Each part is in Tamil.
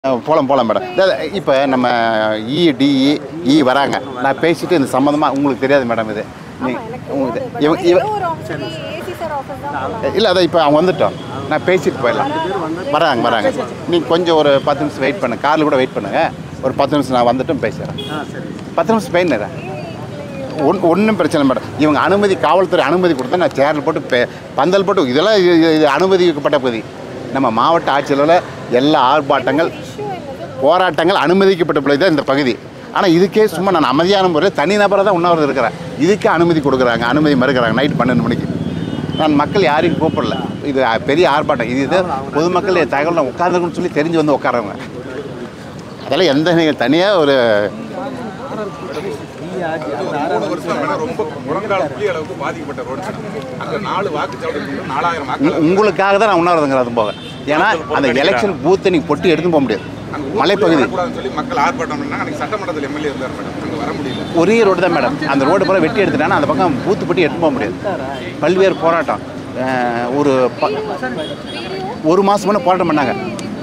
போகலாம் போகலாம் மேடம் இப்போ நம்ம இ டிஇ இ வராங்க நான் பேசிட்டு இந்த சம்மந்தமாக உங்களுக்கு தெரியாது மேடம் இது நீ உங்களுக்கு தெ- இவங்க இவ இல்லை அதான் இப்போ அவங்க வந்துட்டோம் நான் பேசிட்டு போயிடலாம் வராங்க வராங்க நீங்கள் கொஞ்சம் ஒரு பத்து நிமிஷம் வெயிட் பண்ணுங்க காரில் கூட வெயிட் பண்ணுங்க ஒரு பத்து நிமிஷம் நான் வந்துட்டும் பேசுகிறேன் பத்து நிமிஷம் பெயின் ஒன் ஒன்றும் பிரச்சனை மேடம் இவங்க அனுமதி காவல்துறை அனுமதி கொடுத்தா நான் சேரில் போட்டு பே பந்தல் போட்டு இதெல்லாம் இது- இது- இது அனுமதிக்கப்பட்ட பகுதி நம்ம மாவட்ட ஆட்சியரில் எல்லா ஆர்ப்பாட்டங்கள் போராட்டங்கள் அனுமதிக்கப்பட்ட பகுதி தான் இந்த பகுதி ஆனால் இதுக்கே சும்மா நான் அமைதியான முறையில் தனிநபராக தான் உண்ணாவிரதம் இருக்கிறேன் இதுக்கே அனுமதி கொடுக்குறாங்க அனுமதி மறுக்கிறாங்க நைட் பன்னெண்டு மணிக்கு நான் மக்கள் யாரையும் கூப்பிடல இது பெரிய ஆர்ப்பாட்டம் இது இது பொதுமக்கள் தகவல் உட்காந்துருக்குன்னு சொல்லி தெரிஞ்சு வந்து உட்காரவங்க அதெல்லாம் எந்த நீங்கள் தனியாக ஒரு மூணு வருஷம் வேணா ரொம்ப முழங்கால் புள்ளி அளவுக்கு பாதிக்கப்பட்ட ரோடு அங்க நாலு வாக்குச்சாவடி நாலாயிரம் உ- வாக்கு உங்களுக்காக தான் நான் உண்ணாவிரதங்கிறது போக ஏன்னா அந்த எலெக்ஷன் பூத்தை நீங்கள் பொட்டி எடுத்து போக முடியாது மலைப்பகுதி கூடாதுன்னு சொல்லி மக்கள் ஆர்ப்பாட்டம் பண்ணாங்க அன்னைக்கு சட்டமன்றத்தில் எம்எல்ஏ இருந்தார் மேடம் அங்க வர முடியல ஒரே ரோடு தான் மேடம் அந்த ரோடு பூரா வெட்டி எடுத்துட்டானா அந்த பக்கம் பூத்து பொட்டி எடுத்து போக முடியாது பல்வேறு போராட்டம் அஹ், ஒரு ப- ஒரு மாதம் முன்னே போராட்டம் பண்ணாங்க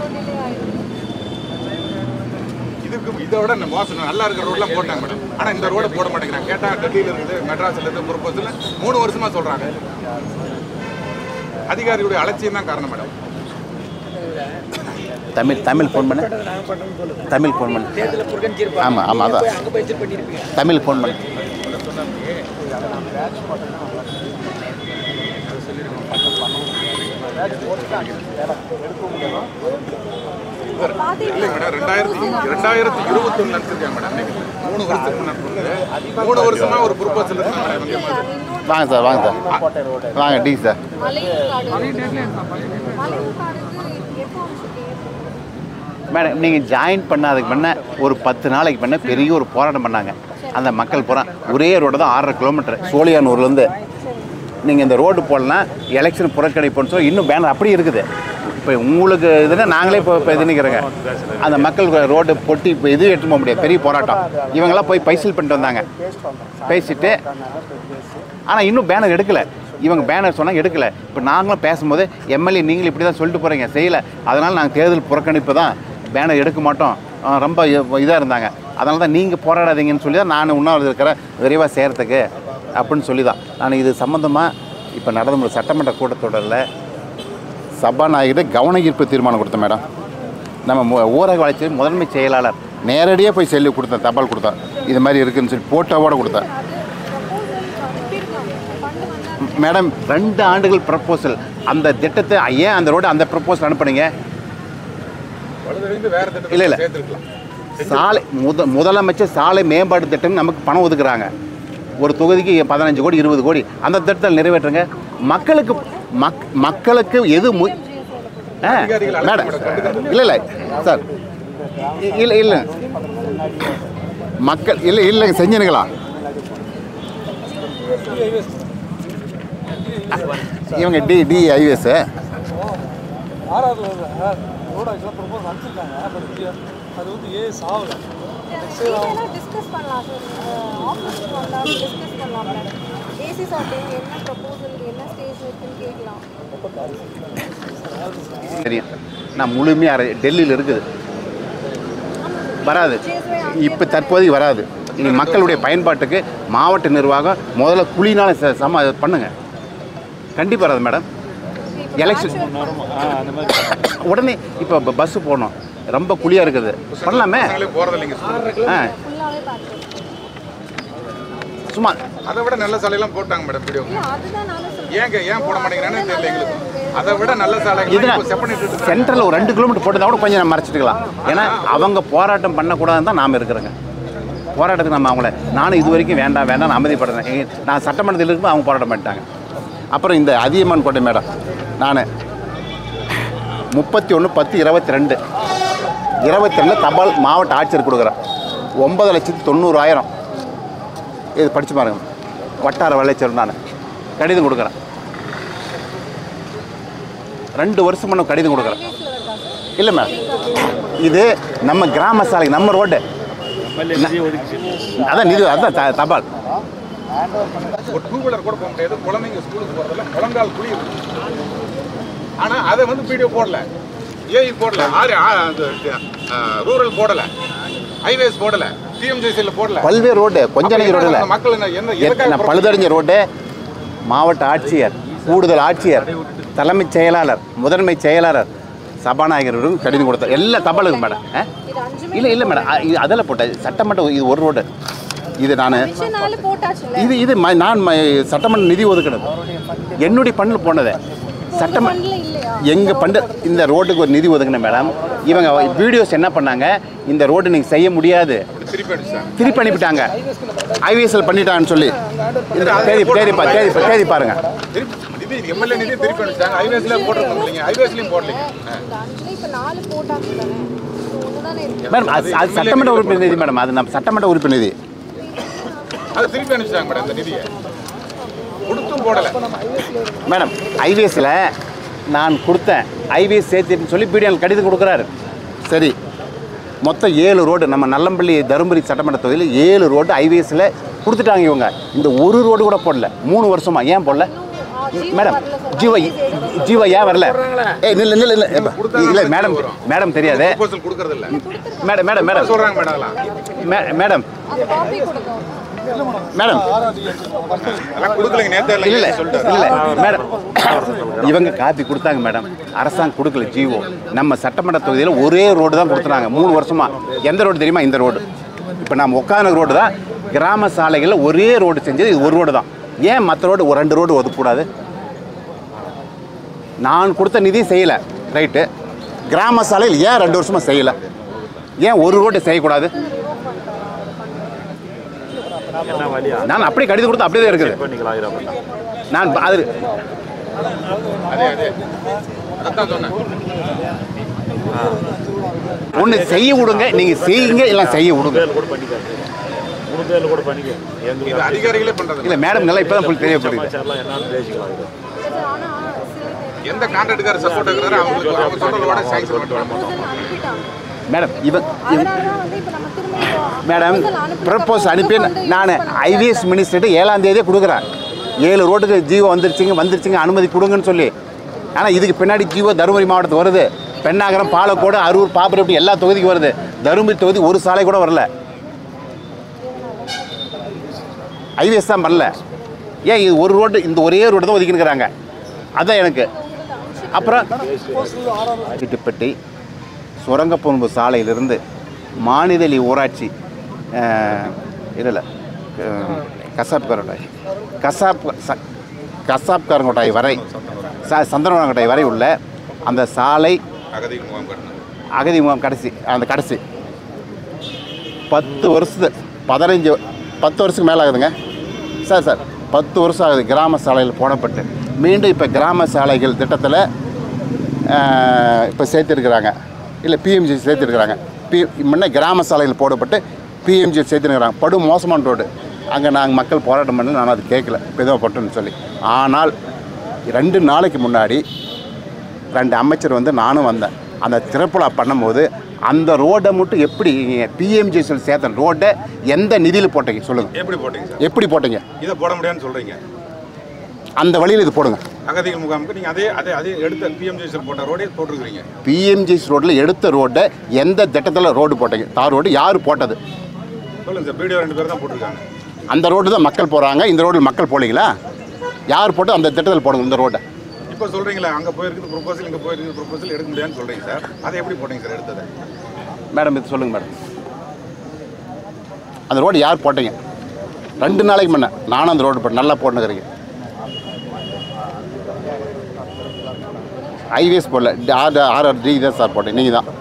இதுக்கு இதை விட இந்த மோசம் நல்லா இருக்கிற ரோட்லாம் போட்டாங்க மேடம் ஆனா இந்த ரோடு போட மாட்டேங்கிறாங்க கேட்டா டெல்லியில இருக்குது மெட்ராஸ்ல இருந்து ப்ரொபோசல் மூணு வருஷமா சொல்றாங்க அதிகாரிகளுடைய அலட்சியம் தான் காரணம் மேடம் தமிழ் தமிழ் ஃபோன் பண்ண தமிழ் ஃபோன் பண்ண ஆமாம் ஆமாம் அதான் தமிழ் ஃபோன் பண்ண இல்லை மேடம் ரெண்டாயிரத்தி ரெண்டாயிரத்தி இருபத்தி ஒன்று நினச்சிருக்காங்க மேடம் இன்னைக்கு. மூணு வருஷத்துக்கு முன்னாடி சொன்னது. மூணு வருஷமா ஒரு ப்ரொபோசல் இருக்கு மேடம் இங்க வாங்க சார் வாங்க சார் வாங்க டி சார் மேடம் நீங்கள் ஜாயின் பண்ணாதுக்கு முன்ன ஒரு பத்து நாளைக்கு முன்ன பெரிய ஒரு போராட்டம் பண்ணாங்க அந்த மக்கள் பூரா ஒரே ரோடு தான் ஆறரை கிலோமீட்டர் சோழியானூர்லேருந்து நீங்கள் இந்த ரோடு போடலாம் எலெக்ஷன் புறக்கணிப்புன்னு சொல்லி இன்னும் பேனர் அப்படி இருக்குது இப்போ உங்களுக்கு இதுனா நாங்களே இப்போ இப்போ இது நிற்கிறோங்க அந்த மக்கள் ரோடு பொட்டி இப்போ இது எடுத்து போக முடியாது பெரிய போராட்டம் இவங்கெல்லாம் போய் பைசல் பண்ணிட்டு வந்தாங்க பேசிட்டு ஆனால் இன்னும் பேனர் எடுக்கலை இவங்க பேனர் சொன்னாங்க எடுக்கல இப்போ நாங்களும் பேசும்போது எம்எல்ஏ நீங்களும் இப்படி தான் சொல்லிட்டு போகிறீங்க செய்யலை அதனால் நாங்கள் தேர்தல் புறக்கணிப்பு தான் பேனர் எடுக்க மாட்டோம் அஹ் ரொம்ப இதாக இருந்தாங்க அதனால தான் நீங்கள் போராடாதீங்கன்னு சொல்லி தான் நான் உண்ணாவிரதம் இருக்கிறேன் விரைவாக செய்கிறதுக்கு அப்படின்னு சொல்லி தான் நான் இது சம்மந்தமாக இப்போ நடந்த முடியும் சட்டமன்ற கூட்டத்தொடரில் சபாநாயகர் கவன ஈர்ப்பு தீர்மானம் கொடுத்தேன் மேடம் நம்ம மு- ஊரக வளர்ச்சி முதன்மை செயலாளர் நேரடியாக போய் சொல்லி கொடுத்தேன் தபால் கொடுத்தேன் இது மாதிரி இருக்குன்னு சொல்லி போட்டோவோட கொடுத்தேன் மேடம் ரெண்டு ஆண்டுகள் ப்ரப்போசல் அந்த திட்டத்தை ஏன் அந்த ரோடு அந்த ப்ரப்போசல் அனுப்புனீங்க பழுதடைந்து வேற இல்ல, இல்ல. திட்டத்தை சேர்த்துருக்கலாம் சாலை முத முதலமைச்சர் சாலை மேம்பாட்டு திட்டம் நமக்கு பணம் ஒதுக்குறாங்க ஒரு தொகுதிக்கு பதினஞ்சு கோடி இருபது கோடி அந்த திட்டத்தை நிறைவேற்றுங்க மக்களுக்கு மக் மக்களுக்கு எது மு ஆ மேடம் இல்லை இல்லை சார் இ- இல்லை இல்லை மக்கள் இல்லை இல்லைங்க செஞ்சனுங்களா இவங்க டி டி ஐவேஸு ஆறாவதுல ரோடு ஆக்சுவலாக ப்ரொபோஸ் அனுப்பிச்சிருக்காங்க பட் அது வந்து ஏ சாவல டிஸ்கஸ் பண்ணலாம் சார் ஆஃபீஸ்க்கு வந்தாலும் டிஸ்கஸ் பண்ணலாம் ஏசி சார்ட்டு என்ன ப்ரப்போசல் என்ன ஸ்டேஜ் இருக்குன்னு கேட்கலாம் தெரியும் நான் முழுமையாக டெல்லியில் இருக்குது வராது இப்போ தற்போதைக்கு வராது இனி மக்களுடைய பயன்பாட்டுக்கு மாவட்ட நிர்வாகம் முதல்ல குழினால ச- சம பண்ணுங்க கண்டிப்பாக வராது மேடம் எலெக்ஷன் உடனே இப்போ பஸ்ஸு போகணும் ரொம்ப குழியாக இருக்குது பண்ணலாமே பசங்களே போறது இல்லைங்க ஸ்கூலுக்கு. ஆ ஃபுல்லாகவே பார்த்து சும்மா அதை விட நல்ல சாலையெல்லாம் போட்டாங்க மேடம் வீடியோ இல்லை அதுதான் நானும் சொல்றேன் ஏங்க ஏன் போட மாட்டேங்கிறானே தெரியல எங்களுக்கு அதை விட நல்ல சாலை இதுல செப்பனிட்டு சென்டரில் ஒரு ரெண்டு கிலோமீட்டர் போட்டதா கூட கொஞ்சம் நம்ம மறைச்சிட்டுக்கலாம் ஏன்னா அவங்க போராட்டம் பண்ணக்கூடாதுன்னு தான் நாம் இருக்கிறோங்க போராட்டத்துக்கு நம்ம அவங்கள நானும் இது வரைக்கும் வேண்டாம் வேண்டாம் நான் அமைதிப்படுறேன் ஏ, நான் சட்டமன்றத்தில் இருக்கும்போது அவங்க போராட்டம் பண்ணிட்டாங்க அப்புறம் இந்த அதியமான் கோட்டை மேடம் நான் முப்பத்தி ஒன்று பத்து இருபத்தி ரெண்டு இருபத்தி ரெண்டில் தபால் மாவட்ட ஆட்சியர் கொடுக்குறேன் ஒன்பது லட்சத்தி தொண்ணூறாயிரம் இது படித்து பாருங்க வட்டார வளர்ச்சியர் நான் கடிதம் கொடுக்குறேன் ரெண்டு வருஷம் முன்ன கடிதம் கொடுக்குறேன் இல்லை மேம் இது நம்ம கிராம சாலை நம்ம ரோடு அதான் நிதி அதான் த- தபால் ஒரு டூ வீலர் கூட போக முடியாது குழந்தைங்க ஸ்கூலுக்கு போறதுல முழங்கால் குழி இருக்கு ஆனா அதை வந்து வீடியோ போடல ஏஐ போடல ஆறு ஆ- அது ரூரல் போடல ஹைவேஸ் போடல டிஎம்ஜிசியில் போடல பல்வேறு ரோடு கொஞ்சம் ரோடு இல்லை அந்த மக்கள் என்ன என்ன எதுக்காக எத்தனை பழுதடைஞ்ச ரோடு மாவட்ட ஆட்சியர் கூடுதல் ஆட்சியர் தலைமைச் செயலாளர் முதன்மை செயலாளர் சபாநாயகரும் கடிதம் கொடுத்தார் எல்லா தபாலுக்கு மேடம் ஆ? இது அஞ்சுமே இல்லை இல்லை மேடம் அ- இது அதெல்லாம் போட்டேன் சட்டமன்ற இது ஒரு ரோடு இது நான் விஷயனால போட்டாச்சுல்ல இது இது ம- நான் ம- சட்டமன்ற நிதி ஒதுக்கினது என்னுடைய பண்ணில் போனது சட்டமன்ற ஃபண்ட்ல இல்லையா எங்க பண்டு இந்த ரோட்டுக்கு ஒரு நிதி ஒதுக்கின மேடம் இவங்க வீடியோஸ் என்ன பண்ணாங்க இந்த ரோடு நீங்கள் செய்ய முடியாது திருப்பி அடிச்சாங்க திருப்பி அனுப்பிட்டாங்க ஐவிஎஸ்எல் பண்ணிட்டாங்கன்னு சொல்லி இந்த தேதி தேதி பா தேதி பா- தேதி பாருங்க திருப்பி நிதி எம்எல்ஏ நிதி திருப்பி அடிச்சாங்க ஹைவேஸ்ல போட்டிருக்கோம் இல்லைங்க ஹைவேஸ்லயும் போடலைங்க இந்த அஞ்சுல இப்ப நாலு போட்டாச்சு தானே ஒன்று தானே இருக்கு மேடம் அது அது சட்டமன்ற உறுப்பினர் நிதி மேடம் அது நம்ம சட்டமன்ற உறுப்பினர் நிதி அது திருப்பி அனுப்பிச்சாங்க மேடம் இந்த நிதியை கொடுத்தும் போடல மேடம் ஐவிஎஸ்ல நான் கொடுத்தேன் ஐவிஎஸ் சேர்த்துன்னு சொல்லி பிடிஎல் கடிதம் கொடுக்குறாரு சரி மொத்தம் ஏழு ரோடு நம்ம நல்லம்பள்ளி தருமபுரி சட்டமன்ற தொகுதியில் ஏழு ரோடு ஐவிஎஸ்ல கொடுத்துட்டாங்க இவங்க இந்த ஒரு ரோடு கூட போடல மூணு வருஷமா ஏன் போடல மேடம் ஜீவா ஜீவா ஏன் வரல ஏ இல்லை இல்லை இல்லை இல்லை மேடம் மேடம் தெரியாது ப்ரொபோசல் கொடுக்கறது இல்ல மேடம் மேடம் மேடம் சொல்றாங்க மேடம் அதெல்லாம் மே- மேடம் அந்த காப்பி கொடுக்கும் மேடம் அதெல்லாம் கொடுக்கலைங்க நேத்தே இல்ல இல்லை சொல்லிட்டாரு இல்ல மேடம் இவங்க காப்பி கொடுத்தாங்க மேடம் அரசாங்கம் கொடுக்கல ஜிஓ நம்ம சட்டமன்ற தொகுதியில் ஒரே ரோடு தான் கொடுத்துறாங்க மூணு வருஷமா எந்த ரோடு தெரியுமா இந்த ரோடு இப்போ நம்ம உட்காந்த ரோடு தான் கிராம சாலைகளில் ஒரே ரோடு செஞ்சது இது ஒரு ரோடு தான் ஏன் மற்ற ரோடு ஒரு ரெண்டு ரோடு ஒதுக்கூடாது நான் கொடுத்த நிதி செய்யலை ரைட்டு கிராம சாலையில் ஏன் ரெண்டு வருஷமா செய்யலை ஏன் ஒரு ரோடு செய்யக்கூடாது என்ன வழியா நான் அப்படியே கடிதம் கொடுத்து அப்படியே தான் இருக்குது பண்ணிக்கலாம் ஆயிரம் நான் ப- அது அதே அதே அதான் சொன்னேன் ஒன்று செய்ய விடுங்க நீங்கள் செய்யுங்க இல்லை செய்ய விடுங்க பேர் கூட பண்ணிக்காது மூணு பேர்ல கூட பண்ணிக்க இது எங்களுக்கு அதிகாரிகளே பண்றது இல்லை மேடம் நல்லா இப்போ தான் ஃபுல் தெரியப்படுது சமாச்சாரம்லாம் என்னன்னு பேசிக்கலாம் இது சரி, ஆனா சில எந்த கான்ட்ராக்டுக்கார சப்போர்ட் இருக்கிறாரோ அவங்களுக்கு அவங்க சொல்றதோட சாங்ஷன் பண்ணுவாங்க ப்ரொபோசல் அனுப்பிட்டாங்க மேடம் இவன் அதனால தான் வந்து இப்போ நம்ம திரும்ப இப்போ மேடம் proposal அனுப்புனதுக்கு ப்ரப்போஸ் அப்புறம் அனுப்பி வந்து use நான் பண்ண ஐவிஎஸ் மினிஸ்டர்கிட்ட ஏழாம் தேதியே கொடுக்குறேன் ஏழு ரோட்டுக்கு ஜீவோ வந்துருச்சுங்க வந்துருச்சுங்க அனுமதி கொடுங்கன்னு சொல்லி ஆனால் இதுக்கு பின்னாடி ஜீவோ தருமபுரி மாவட்டத்துக்கு வருது பெண்ணாகரம் பாலக்கோடு அரூர் பாப்பரப்பட்டி எல்லா தொகுதிக்கும் வருது தருமபுரி தொகுதி ஒரு சாலை கூட வரல ஐவிஎஸ் தான் வரல ஏன் இது ஒரு ரோடு இந்த ஒரே ரோடு தான் ஒதுக்கினுக்கிறாங்க அதான் எனக்கு அப்புறம் சிட்டுப்பட்டி சுரங்கப்பொன்பு சாலையிலிருந்து மானிதழி ஊராட்சி இதில் கசாப்காரங்கோட்டாய் கசாப் ச- கசாப்காரங்கோட்டாய் வரை ச சந்திரவனங்கோட்டாய் வரை உள்ள அந்த சாலை அகதி முகாம் கட்டணும் அகதி முகாம் கடைசி அந்த கடைசி பத்து வருஷத்து பதினஞ்சு பத்து வருஷத்துக்கு மேலே ஆகுதுங்க சார் சார் பத்து வருஷம் ஆகுது கிராம சாலையில் போடப்பட்டு மீண்டும் இப்போ கிராம சாலைகள் திட்டத்தில் இப்போ சேர்த்துருக்குறாங்க இல்லை பிஎம்ஜி சேர்த்துருக்குறாங்க பி முன்ன கிராம சாலையில் போடப்பட்டு பிஎம்ஜி சேர்த்துருக்குறாங்க படு மோசமான ரோடு அங்கே நாங்கள் மக்கள் போராட்டம் பண்ணி நான் அது கேட்கல பெதவப்பட்டுன்னு சொல்லி ஆனால் ரெண்டு நாளைக்கு முன்னாடி ரெண்டு அமைச்சர் வந்து நானும் வந்தேன் அந்த திறப்புலா பண்ணும்போது அந்த ரோடை மட்டும் எப்படி பிஎம்ஜிஎஸ்எல் சேர்த்த ரோட்டை எந்த நிதியில் போட்டீங்க சொல்லுங்கள் எப்படி போட்டீங்க சார் எப்படி போட்டீங்க இதை போட முடியாதுன்னு சொல்றீங்க அந்த வழியில் இது போடுங்க அகதிகள் முகாமுக்கு நீங்க அதே அதே அதே எடுத்த பிஎம்ஜிஎஸ்எல் போட்ட ரோடே போட்டிருக்கிறீங்க பிஎம்ஜிஎஸ் ரோட்டில் எடுத்த ரோட்டை எந்த திட்டத்தில் ரோடு போட்டீங்க தார் ரோடு யார் போட்டது சொல்லுங்க சார் வீடியோ ரெண்டு பேர் தான் போட்டிருக்காங்க அந்த ரோடு தான் மக்கள் போகிறாங்க இந்த ரோட்டில் மக்கள் போலீங்களா யார் போட்டு அந்த திட்டத்தில் போடுங்க இந்த ரோட்டை இப்போ சொல்றீங்களா அங்க போயிருக்குது ப்ரொபோசல் இங்க போயிருக்குது ப்ரொபோசல் எடுக்க முடியாதுன்னு சொல்றீங்க சார் அதை எப்படி போட்டீங்க சார் எடுத்ததை மேடம் இது சொல்லுங்கள் மேடம் அந்த ரோடு யார் போட்டீங்க ரெண்டு நாளைக்கு முன்ன நானும் அந்த ரோடு போட்டேன் நல்லா போட்டுக்கிறீங்க ஐவிஎஸ் போடல ஆர் ஆர்ஆர் டி தான் சார் போட்டேன் நீங்கள் தான்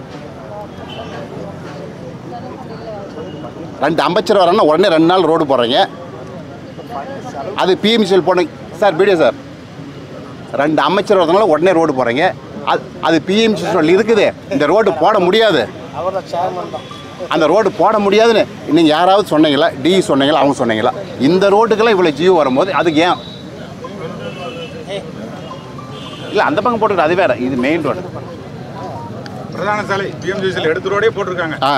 ரெண்டு அமைச்சர் வரேன்னா உடனே ரெண்டு நாள் ரோடு போடுறீங்க அது பிஎம்சிஎல் போனீங்க சார் வீடியோ சார் ரெண்டு அமைச்சர் வரதுனால உடனே ரோடு போடுறீங்க அது அது பிஎம்சிஎல் இருக்குது இந்த ரோடு போட முடியாது அந்த ரோடு போட முடியாதுன்னு நீங்கள் யாராவது சொன்னீங்களா டி சொன்னீங்களா அவங்க சொன்னீங்களா இந்த ரோட்டுக்கெல்லாம் இவ்வளோ ஜியோ வரும்போது அதுக்கு ஏன் இல்லை அந்த பக்கம் போட்டுக்கிட்டு அது வேற இது மெயின் ரோடு பிரதான சாலை பிஎம்ஜிஎஸ்எல் எடுத்த ரோடே போட்டிருக்காங்க ஆ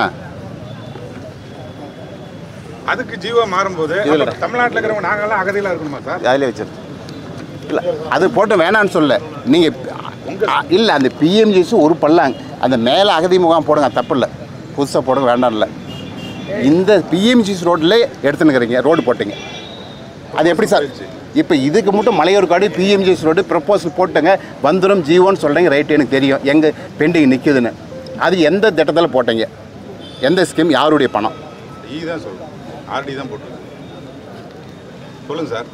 அதுக்கு ஜீவோ மாறும்போது இதுல. அப்ப தமிழ்நாட்டுல இருக்கிறவங்க நாங்கெல்லாம் அகதிகளா இருக்கணுமா சார் அதிலே வச்சிரு இல்லை அது போட்டு வேணான்னு சொல்ல நீங்கள் இல்லை அந்த பிஎம்ஜிஎஸ் ஒரு பல்லாங்க அந்த மேலே அகதி முகாம் போடுங்க தப்பு இல்லை புதுசாக போடுங்க வேண்டாம் இல்லை இந்த பிஎம்ஜிஸ் ரோட்டில் எடுத்துனுக்கிறீங்க ரோடு போட்டீங்க அது எப்படி சார் இப்போ இதுக்கு மட்டும் மலையூர் காடு பிஎம்ஜிஎஸ் ரோடு ப்ரப்போசல் போட்டுங்க வந்துடும் ஜீவோன்னு சொல்கிறீங்க ரைட்டு எனக்கு தெரியும் எங்கே பெண்டிங் நிற்குதுன்னு அது எந்த திட்டத்தில் போட்டீங்க எந்த ஸ்கீம் யாருடைய பணம் ஈ தான் சொல்லுங்கள் ஆர்டி தான் போட்டுருக்கு சொல்லுங்கள் சார்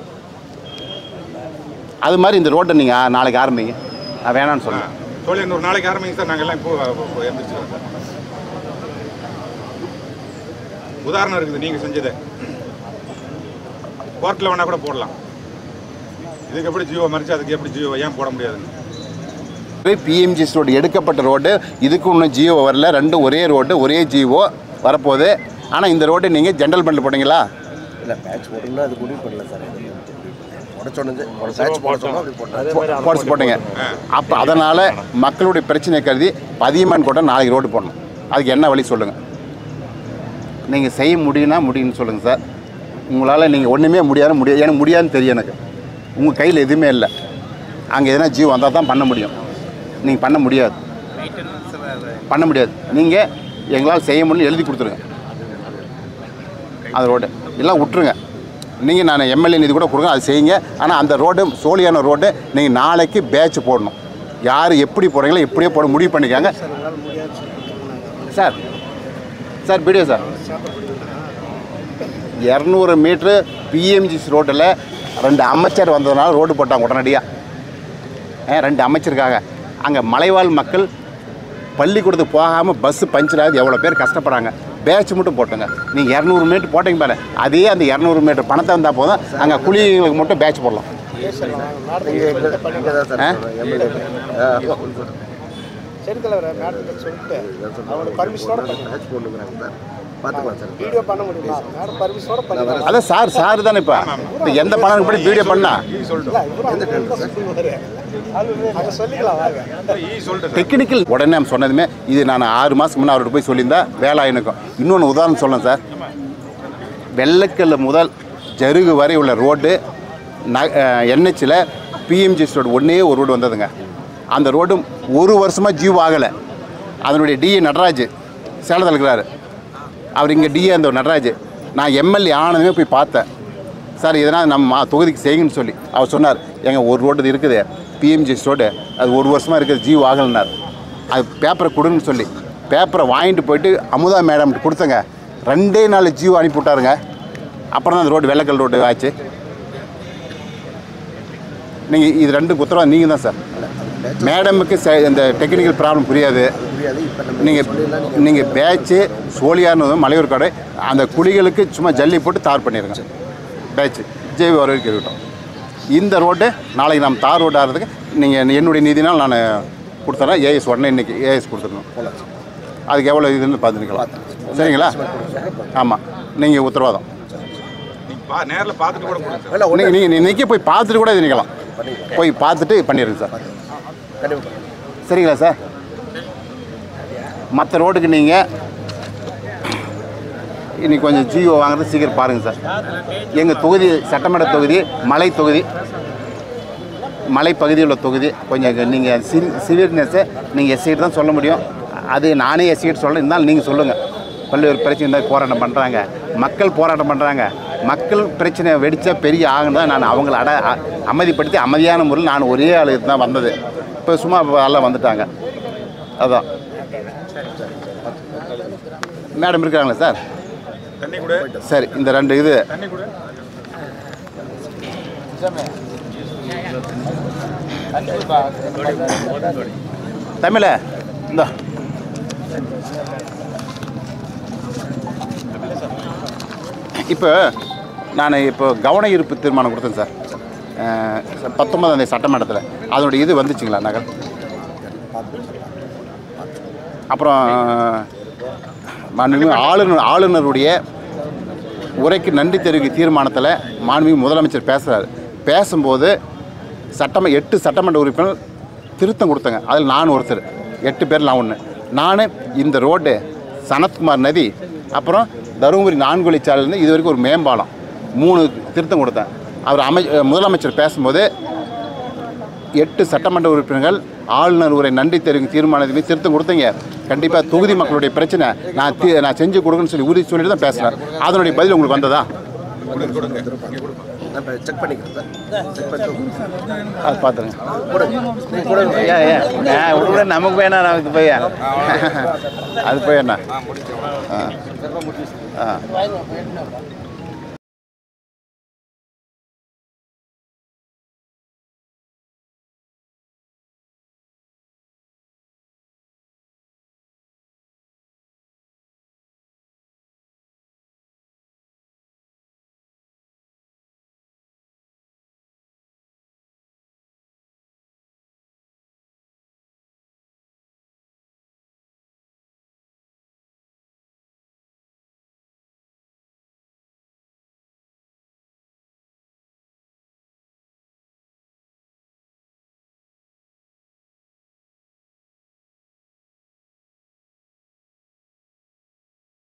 அது மாதிரி இந்த ரோட்டை நீங்கள் நாளைக்கு ஆரம்பிங்க நான் வேணான்னு ஆ சொல்லுங்கள் தோழி இன்னொரு நாளைக்கு ஆரம்பிங்க சார் நாங்கள் எல்லாம் இப்போ இப்போ எந்திரிச்சிடுறோம் சார் உதாரணம் இருக்குது நீங்கள் செஞ்சது கோர்ட்டில் வேணால் கூட போடலாம் இதுக்கு எப்படி ஜியோ மறிச்சு அதுக்கு எப்படி ஜியோ ஏன் போட முடியாதுங்க பிஎம்ஜிஎஸ் ரோடு எடுக்கப்பட்ட ரோடு இதுக்கு இன்னும் ஜியோ வரல ரெண்டும் ஒரே ரோடு ஒரே ஜியோ வரப்போகுது ஆனால் இந்த ரோடு நீங்கள் ஜென்ரல் பண்ணிட்டு போட்டீங்களா இல்லை பேட்ச் போடணும்னா அது முடிவு பண்ணல சார் உடச்சோன்னு ஒரு பேட்ச் போட சொன்னா அப்படி போட்டேன் போர்ஸ் போட்டீங்க அப்போ அதனால் மக்களுடைய பிரச்சனை கருதி பதியமான் கூட நாளைக்கு ரோடு போடணும் அதுக்கு என்ன வழி சொல்லுங்கள் நீங்கள் செய்ய முடியும்னா முடியும்னு சொல்லுங்கள் சார் உங்களால் நீங்கள் ஒன்றுமே முடியாது முடியாது எனக்கு முடியாதுன்னு தெரியும் எனக்கு உங்கள் கையில் எதுவுமே இல்லை அங்கே எதனா ஜீவ் வந்தால் தான் பண்ண முடியும் நீங்கள் பண்ண முடியாது பண்ண முடியாது நீங்கள் எங்களால் செய்ய முடியும் எழுதி கொடுத்துருங்க அந்த ரோடு எல்லாம் விட்டுருங்க நீங்கள் நான் எம்எல்ஏ நிதி கூட கொடுங்க அது செய்யுங்க ஆனால் அந்த ரோடு சோழியான ரோடு நீங்கள் நாளைக்கு பேட்ச் போடணும் யார் எப்படி போடுறீங்களோ எப்படியோ போட முடிவு பண்ணிக்காங்க சார் சார் வீடியோ சார் இரநூறு மீட்ரு பிஎம்ஜிஸ் ரோட்டில் ரெண்டு அமைச்சர் வந்ததுனால ரோடு போட்டாங்க உடனடியாக ரெண்டு அமைச்சருக்காக அங்கே மலைவாழ் மக்கள் பள்ளிக்கூடத்துக்கு போகாமல் பஸ்ஸு பஞ்சர் ஆகுது எவ்வளோ பேர் கஷ்டப்படுறாங்க பேட்ச் மட்டும் போட்டுங்க நீங்கள் இரநூறு மீட்டர் போட்டீங்க பாரு அதே அந்த இரநூறு மீட்டர் பணத்தை வந்தால் போதும் அங்கே குழிங்களுக்கு மட்டும் பேட்ச் போடலாம் இங்கே தான் சார் ஆ? எம்எல்ஏ சரி தலைவர் மேடம் சொல்லிட்டு அவங்களோட பர்மிஷனோட பேட்ச் போட்டுக்கிறாங்க சார் பார்த்துக்கலாம் சார் வீடியோ பண்ண முடியுமா மேடம் பர்மிஷனோட பண்ணி அதான் சார் சார் தானே இப்போ இப்போ எந்த பணம் படி வீடியோ பண்ணா ஈ சொல்லிட்டு அங்கே சொல்லிக்கலாம் வாங்க ஈ சொல்லிட்டு சார் டெக்னிக்கல் உடனே நம்ம சொன்னதுமே இது நான் ஆறு மாதம் முன்னே அவர்கிட்ட போய் சொல்லியிருந்தா வேலாயனுக்கும் இன்னொன்று உதாரணம் சொல்லணும் சார் வெள்ளக்கல் முதல் ஜருகு வரை உள்ள ரோடு ந என்ஹெச்சில் பிஎம்ஜிஎஸ் ரோடு ஒன்றே ஒரு ரோடு வந்ததுங்க அந்த ரோடு ஒரு வருஷமாக ஜீவ் ஆகலை அதனுடைய டிஏ நடராஜ் சேலத்தில் இருக்கிறாரு அவர் இங்கே டிஏ அந்த நடராஜ் நான் எம்எல்ஏ ஆனதுமே போய் பார்த்தேன் சார் இதனால் நம்ம மா- தொகுதிக்கு செய்யுங்கன்னு சொல்லி அவர் சொன்னார் எங்க ஒரு ரோடு இருக்குது பிஎம்ஜிஎஸ் ரோடு அது ஒரு வருஷமாக இருக்குது ஜீவ் ஆகலைன்னார் அது பேப்பரை கொடுன்னு சொல்லி பேப்பரை வாங்கிட்டு போயிட்டு அமுதா மேடம்கிட்ட கொடுத்தங்க ரெண்டே நாள் ஜீவ் அனுப்பி விட்டாருங்க அப்புறம் தான் அந்த ரோடு வெள்ளக்கல் ரோடு ஆச்சு நீங்கள் இது ரெண்டு உத்தரவாக நீங்கள் தான் சார் மேடமுக்கு ச- இந்த டெக்னிக்கல் ப்ராப்ளம் புரியாது புரியாது இப்போ நம்ம நீங்கள் நீங்கள் பேட்ச்சு சோழியார்னு மலையூர் கடை அந்த குழிகளுக்கு சும்மா ஜல்லி போட்டு தார் பண்ணிடுங்க பேட்ச்சு ஜேவி வர வரைக்கும் இருக்கட்டும் இந்த ரோடு நாளைக்கு நம்ம தார் ரோடு ஆகிறதுக்கு நீங்கள் என்னுடைய நிதினால் நான் கொடுத்துறேன் ஏஎஸ் உடனே இன்றைக்கி ஏஎஸ் கொடுத்துடணும் அதுக்கு எவ்வளோ இதுன்னு பார்த்துக்கலாம் சரிங்களா ஆமாம் நீங்கள் உத்தரவாதம் நீங்கள் பா நேரில் பார்த்துட்டு கூட கொடுங்க சார் இல்லை ஒன்று நீங்கள் நீங்கள் இன்றைக்கி போய் பார்த்துட்டு கூட இது நிற்கலாம் போய் பார்த்துட்டு பண்ணிடுங்க சார் கண்டிப்பாக சரிங்களா சார் மற்ற ரோடுக்கு நீங்கள் இன்னைக்கு கொஞ்சம் ஜியோ வாங்குறது சீக்கிரம் பாருங்கள் சார் எங்கள் தொகுதி சட்டமன்ற தொகுதி மலை தொகுதி மலை பகுதியில் உள்ள தொகுதி கொஞ்சம் நீங்கள் சிவி சிவியர்னஸை நீங்கள் எஸ்ஐட்டு தான் சொல்ல முடியும் அது நானே எஸ்ஐட்டு சொல்ல இருந்தாலும் நீங்கள் சொல்லுங்கள் பல்வேறு பிரச்சனை இருந்தால் போராட்டம் பண்ணுறாங்க மக்கள் போராட்டம் பண்ணுறாங்க மக்கள் பிரச்சனை வெடித்தா பெரிய ஆகுன்னு தான் நான் அவங்கள அட அ- அமைதிப்படுத்தி அமைதியான முறையில் நான் ஒரே ஆளு தான் வந்தது இப்போ சும்மா எல்லாம் வந்துட்டாங்க அதான் மேடம் இருக்காங்களா சார் தண்ணி கூட சரி இந்த ரெண்டு இது தண்ணி கூட தமிழ இந்த இப்போ நான் இப்போ கவன ஈர்ப்பு தீர்மானம் கொடுத்தேன் சார் அஹ், பத்தொன்பதாம் தேதி சட்டமன்றத்தில் அதனுடைய இது வந்துச்சுங்களா நகல் அப்புறம் மாண்புமிகு ஆளுநர் ஆளுநருடைய உரைக்கு நன்றி தெரிவிக்கும் தீர்மானத்தில் மாண்புமிகு முதலமைச்சர் பேசுகிறார் பேசும்போது சட்டம எட்டு சட்டமன்ற உறுப்பினர் திருத்தம் கொடுத்தாங்க அதில் நான் ஒருத்தர் எட்டு பேர் நான் ஒன்று நான் இந்த ரோடு சனத்குமார் நதி அப்புறம் தருமபுரி நான்கு வழிச்சாலையிலேருந்து இது வரைக்கும் ஒரு மேம்பாலம் மூணு திருத்தம் கொடுத்தேன் அவர் அமை முதலமைச்சர் பேசும்போது எட்டு சட்டமன்ற உறுப்பினர்கள் ஆளுநர் உரை நன்றி தெரிவிக்கும் தீர்மானத்தையும் திருத்தம் கொடுத்தீங்க கண்டிப்பாக தொகுதி மக்களுடைய பிரச்சனை நான் தீ நான் செஞ்சு கொடுக்குன்னு சொல்லி உறுதி சொல்லிட்டு தான் பேசுகிறேன் அதனுடைய பதில் உங்களுக்கு வந்ததா கொடுங்க கொடுங்க இங்க கொடுங்க நான் செக் பண்ணிக்கிறேன் சார் செக் பண்ணிட்டு அது பார்த்துருங்க கொடுங்க நீங்கள் கொடுங்க ஏன் ஏன் ஏன் விட நமக்கு வேணாம் நமக்கு போய் அது போய் என்ன ஆ முடிச்சு ஆ ஆ